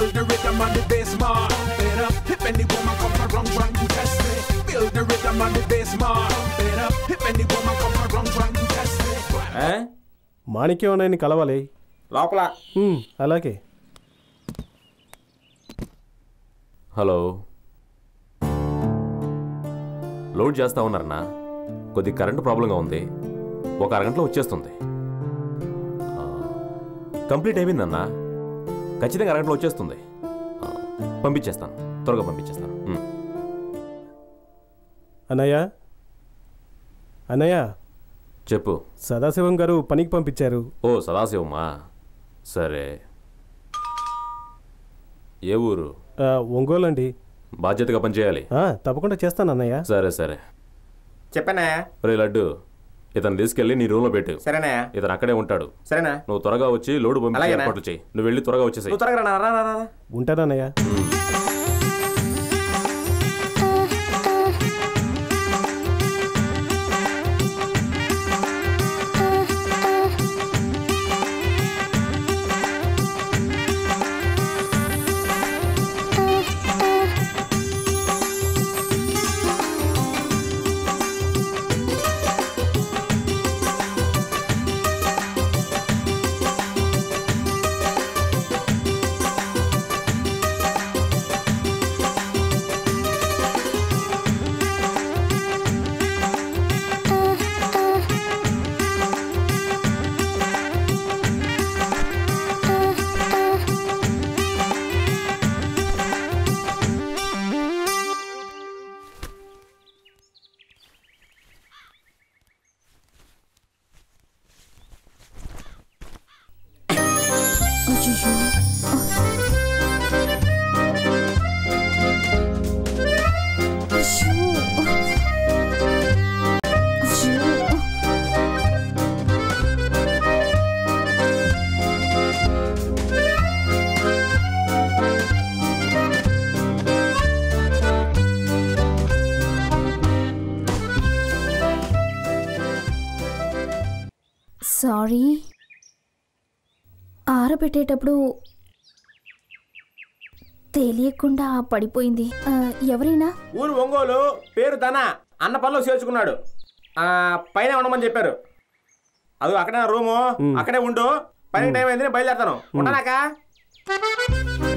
Feel the rhythm on the bass, ma. It up. If any woman come around trying to test me. Feel the rhythm on the bass, ma. It up. If any woman come around trying to test me. ఏ? మాణిక్యం ఉన్నాయని కలవాలి లోపల ఉమ్, అలాగే hello load చేస్తా ఉన్నారన్నా కొద్ది current ప్రాబ్లంగా ఉంది ఒక అరగంటలో వచ్చేస్తుంది ఆ, కంప్లీట్ అయిపోయిందన్నా ఖచ్చితంగా అరగంటలో వచ్చేస్తుంది ఆ, పంపించేస్తాను త్వరగా పంపించేస్తాను ఉమ్. అన్నయ్య అన్నయ్య చెప్పు సదాశివం గారు పనికి పంపించారు ఓ సదాశివమ్మా సరే ఏ ఊరు ఆ, ఒంగోలు అండి బాధ్యతగా పనిచేయాలి ఆ, తప్పకుండా చేస్తాను అన్నయ్య సరే సరే చెప్పానా రే లడ్డు ఇతను తీసుకెళ్ళి నీ రూమ్లో పెట్టు సరేనా ఇతను అక్కడే ఉంటాడు సరేనా నువ్వు త్వరగా వచ్చి లోడు పంపించే అలాగేనా? ఏర్పాట్లు చేయి నువ్వు వెళ్ళి త్వరగా వచ్చేసాయి నువ్వు త్వరగా రా, రా, రా, రా, రా. ఉంటానన్నయ్య సారీ ఆరబెట్టేటప్పుడు తెలియకుండా పడిపోయింది ఆ, ఎవరైనా ఊరు ఒంగోలు పేరు ధన అన్న పనిలో చేర్చుకున్నాడు ఆ, పైన ఉండమని చెప్పారు అది అక్కడే నా రూము అక్కడే ఉండు పని టైం అయింది నేను బయలుదేరుతాను ఉంటానాక